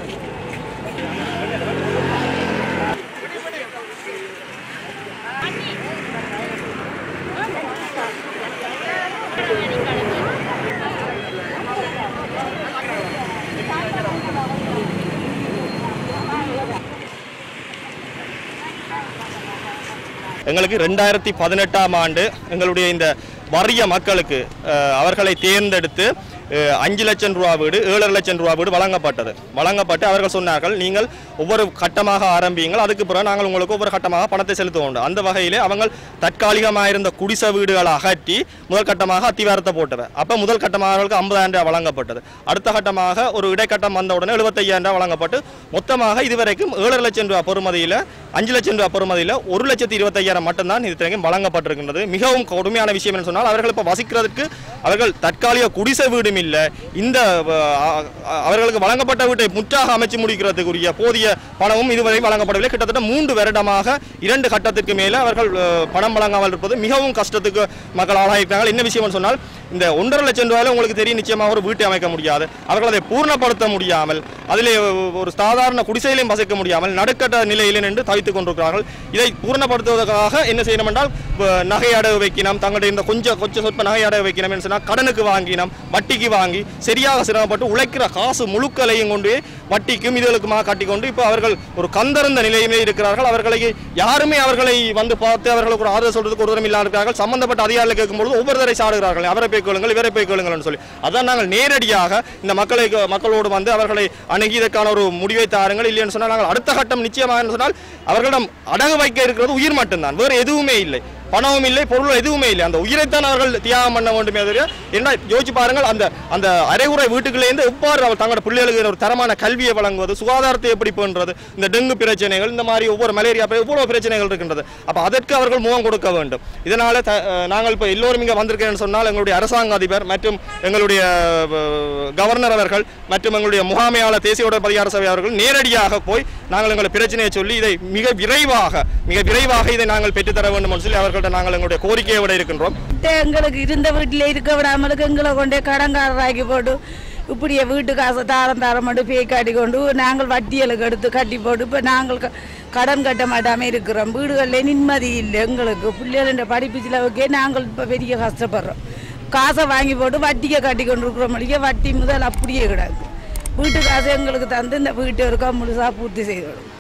எங்களுக்கு ரெண்டாயிரத்தி பதினெட்டாம் ஆண்டு எங்களுடைய இந்த வறிய மக்களுக்கு அஹ், அவர்களை தேர்ந்தெடுத்து அஹ், அஞ்சு லட்சம் ரூபா வீடு ஏழரை லட்சம் ரூபா வீடு வழங்கப்பட்டது வழங்கப்பட்டு அவர்கள் சொன்னார்கள் நீங்கள் ஒவ்வொரு கட்டமாக ஆரம்பியுங்கள் அதுக்கு பிறகு நாங்கள் உங்களுக்கு ஒவ்வொரு கட்டமாக பணத்தை செலுத்துவோம் அந்த வகையிலே அவங்க தற்காலிகமாக இருந்த குடிசை வீடுகளை அகற்றி முதல் கட்டமாக அத்திவாரத்தை போட்டவை அப்போ முதல் கட்டமாக அவர்களுக்கு ஐம்பதாயிரம் ரூபாய் வழங்கப்பட்டது அடுத்த கட்டமாக ஒரு இடைக்கட்டம் வந்த உடனே எழுபத்தையாயிரம் ரூபாய் வழங்கப்பட்டு மொத்தமாக இதுவரைக்கும் ஏழரை லட்சம் ரூபாய் பெறுமதியில் அஞ்சு லட்சம் ரூபாய் பெறுமதியில் ஒரு லட்சத்தி இருபத்தையாயிரம் மட்டும்தான் இது வரைக்கும் வழங்கப்பட்டிருக்கின்றது மிகவும் கொடுமையான விஷயம் என்று சொன்னால் அவர்கள் இப்போ வசிக்கிறதுக்கு அவர்கள் தற்காலிக குடிசை வீடும் இல்லை இந்த அஹ், அஹ், அவர்களுக்கு வழங்கப்பட்ட வீட்டை முற்றாக அமைச்சு முடிக்கிறதுக்குரிய போதிய பணமும் இதுவரை வழங்கப்படவில்லை கிட்டத்தட்ட மூன்று வருடமாக இரண்டு கட்டத்திற்கு மேலே அவர்கள் அஹ், பணம் வழங்காமல் இருப்பது மிகவும் கஷ்டத்துக்கு மக்கள் ஆளாயிருக்கிறார்கள் என்ன விஷயம்னு சொன்னால் இந்த ஒன்றரை லட்சம் ரூபாயில உங்களுக்கு தெரியும் நிச்சயமாக ஒரு வீட்டை அமைக்க முடியாது அவர்கள் அதை பூர்ணப்படுத்த முடியாமல் அதிலே ஒரு சாதாரண குடிசையிலையும் வசிக்க முடியாமல் நடுக்கட்ட நிலையில் நின்று தவித்துக் கொண்டிருக்கிறார்கள் இதை பூர்ணப்படுத்துவதற்காக என்ன செய்யணும் என்றால் வ- நகை அடகு வைக்கணும் தங்களுடைய இந்த கொஞ்சம் கொஞ்சம் சொற்ப நகை அடகு வைக்கணும் என்று சொன்னால் கடனுக்கு வாங்கினோம் வட்டிக்கு வாங்கி சரியாக சிரமப்பட்டு உழைக்கிற காசு முழுக்களையும் கொண்டு போய் வட்டிக்கும் இதுகளுக்குமாக கட்டிக்கொண்டு இப்போ அவர்கள் ஒரு கந்தறந்த நிலையிலே இருக்கிறார்கள் அவர்களை யாருமே அவர்களை வந்து பார்த்து அவர்களுக்கு ஒரு ஆறுதல் சொல்றதுக்கு ஒரு தரம் இல்லாத இருக்கிறார்கள் சம்பந்தப்பட்ட அதிகாரிகள் கேட்கும்பொழுது ஒவ்வொருத்தரை சாடுகிறார்கள் அவரை போய் கேளுங்கள் இவரை போய் கேளுங்கள்னு சொல்லி அதான் நாங்கள் நேரடியாக இந்த மக்களை மக்களோடு வந்து அவர்களை அணுகி இதற்கான ஒரு முடிவை தாருங்கள் இல்லைன்னு சொன்னால் நாங்கள் அடுத்த கட்டம் நிச்சயமாக சொன்னால் அவர்களிடம் அடகு வைக்க இருக்கிறது உயிர் மட்டும்தான் வேறு எதுவுமே இல்லை பணமும் இல்லை பொருளும் எதுவுமே இல்லை அந்த உயிரைத்தான் அவர்கள் தியாகம் பண்ண வேண்டுமே தவிர என்ன யோசிச்சு பாருங்கள் அந்த அந்த அரைகுறை வீட்டுக்குள்ளேருந்து எவ்வாறு அவர் தங்களோட பிள்ளைகளுக்கு ஒரு தரமான கல்வியை வழங்குவது சுகாதாரத்தை எப்படி பண்ணுறது இந்த டெங்கு பிரச்சனைகள் இந்த மாதிரி ஒவ்வொரு மலேரியா பிர- எவ்வளவு பிரச்சனைகள் இருக்கின்றது அப்போ அதற்கு அவர்கள் முகம் கொடுக்க வேண்டும் இதனால த- அஹ் நாங்கள் இப்போ எல்லோரும் இங்கே வந்திருக்கேன்னு சொன்னால் எங்களுடைய அரசாங்க அதிபர் மற்றும் எங்களுடைய அஹ், கவர்னர் அவர்கள் மற்றும் எங்களுடைய முகாமையாளர் தேசிய உடற்பதிகார சபை அவர்கள் நேரடியாக போய் நாங்கள் எங்களுடைய பிரச்சனையை சொல்லி இதை மிக விரைவாக மிக விரைவாக இதை நாங்கள் பெற்றுத்தர வேண்டும் என்று சொல்லி அவர்கள்ட்ட நாங்கள் எங்களுடைய கோரிக்கையை விட இருக்கின்றோம் விட்டு எங்களுக்கு இருந்த வீட்டில் இருக்க விடாமலுக்கு எங்களை கொண்டே கடன்காரராக்கி போட்டு இப்படியே வீட்டு காசை தாரம் தாரம் மட்டும் பேய் காட்டி கொண்டு நாங்கள் வட்டியலுக்கு எடுத்து கட்டி போட்டு இப்போ நாங்கள் க- கடன் கட்ட மாட்டாமல் இருக்கிறோம் வீடுகளில் நிம்மதி இல்லை எங்களுக்கு பிள்ளைகள படிப்பு செலவுக்கே நாங்கள் இப்போ பெரிய கஷ்டப்படுறோம் காசை வாங்கி போட்டு வட்டியை கட்டி கொண்டு இருக்கிறோம் மளிகை வட்டி முதல் அப்படியே கிடக்கு வீட்டு காசை எங்களுக்கு தந்து இந்த வீட்டு இருக்கா முழுசாக பூர்த்தி செய்து